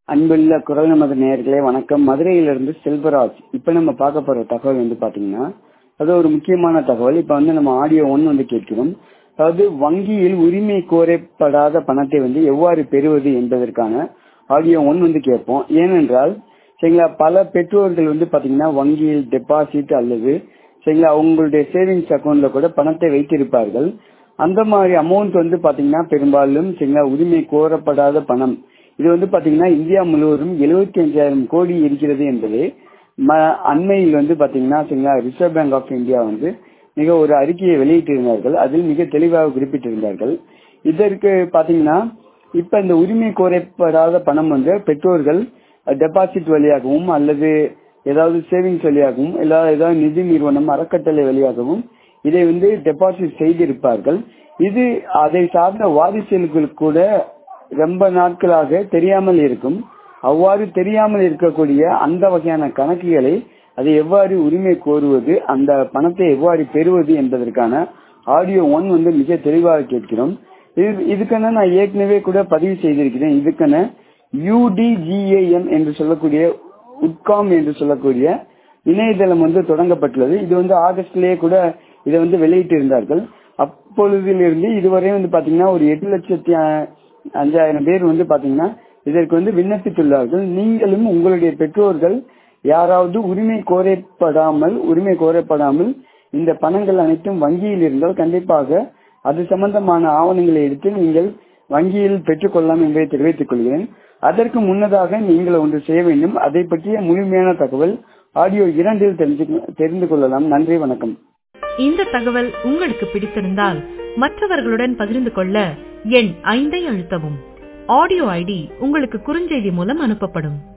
அன்புள்ள குரல் நமது நேயர்களே வணக்கம் மதுரையிலிருந்து செல்வராஜ் இப்ப நம்ம பார்க்க போற தகவல் வந்து பாத்தீங்கன்னா அது ஒரு முக்கியமான தகவல் இப்ப வந்து நம்ம ஆடியோ ஒன் வந்து கேட்கிறோம் அதாவது வங்கியில் உரிமை கோரப்படாத பணத்தை வந்து எவ்வாறு பெறுவது என்பதற்கான ஆடியோ ஒன் வந்து கேட்போம் ஏனென்றால் சரிங்களா பல பெற்றோர்கள் வந்து பாத்தீங்கன்னா வங்கியில் டெபாசிட் அல்லது சரிங்களா அவங்களுடைய சேவிங்ஸ் அக்கௌண்ட்ல கூட பணத்தை வைத்திருப்பார்கள் அந்த மாதிரி அமௌண்ட் வந்து பாத்தீங்கன்னா பெரும்பாலும் சரிங்களா உரிமை கோரப்படாத பணம் இது வந்து பாத்தீங்கன்னா இந்தியா முழுவதும் எழுபத்தி அஞ்சாயிரம் கோடி இருக்கிறது என்பது அண்மையில் வந்து பாத்தீங்கன்னா சரிங்களா ரிசர்வ் பேங்க் ஆஃப் இந்தியா வந்து மிக ஒரு அறிக்கையை வெளியிட்டிருந்தார்கள் அதில் மிக தெளிவாக குறிப்பிட்டிருந்தார்கள் இதற்கு பாத்தீங்கன்னா இப்ப இந்த உரிமை கோரப்படாத பணம் வந்து பெற்றோர்கள் டெபாசிட் வழியாகவும் அல்லது ஏதாவது சேவிங்ஸ் வழியாகவும் இல்ல ஏதாவது நிதி நிறுவனம் அறக்கட்டளை வழியாகவும் இதை வந்து டெபாசிட் செய்திருப்பார்கள் இது அதை சார்ந்த வாரிசுகளுக்கு கூட ரொம்ப நாட்களாக தெரியாமல் இருக்கும் அவ்வாறு தெரியாமல் இருக்கக்கூடிய அந்த வகையான கணக்குகளை அதை எவ்வாறு உரிமை கோருவது அந்த பணத்தை எவ்வாறு பெறுவது என்பதற்கான ஆடியோ ஒன் வந்து மிக தெளிவாக கேட்கிறோம் இதுக்கென நான் ஏற்கனவே கூட பதிவு செய்திருக்கிறேன் இதுக்கென யூடிஜிஏஎம் என்று சொல்லக்கூடிய உட்காம் என்று சொல்லக்கூடிய இணையதளம் வந்து தொடங்கப்பட்டுள்ளது இது வந்து ஆகஸ்ட்லயே கூட இதை வந்து வெளியிட்டு இருந்தார்கள் அப்பொழுதிலிருந்து இதுவரை வந்து பாத்தீங்கன்னா ஒரு எட்டு லட்சத்தி அஞ்சாயிரம் பேர் வந்து பாத்தீங்கன்னா இதற்கு வந்து விண்ணப்பித்துள்ளார்கள் நீங்களும் உங்களுடைய பெற்றோர்கள் யாராவது உரிமை கோரப்படாமல் உரிமை கோரப்படாமல் இந்த பணங்கள் அனைத்தும் வங்கியில் இருந்தால் கண்டிப்பாக அது சம்பந்தமான ஆவணங்களை எடுத்து நீங்கள் வங்கியில் பெற்றுக்கொள்ளலாம் என்பதை தெரிவித்துக் கொள்கிறேன் அதற்கு முன்னதாக நீங்கள் ஒன்று செய்ய வேண்டும் அதை பற்றிய முழுமையான தகவல் ஆடியோ இரண்டில் தெரிந்து கொள்ளலாம் நன்றி வணக்கம் இந்த தகவல் உங்களுக்கு பிடித்திருந்தால் மற்றவர்களுடன் பகிர்ந்து கொள்ள எண் ஐந்தை அழுத்தவும் ஆடியோ ஐடி உங்களுக்கு குறுஞ்செய்தி மூலம் அனுப்பப்படும்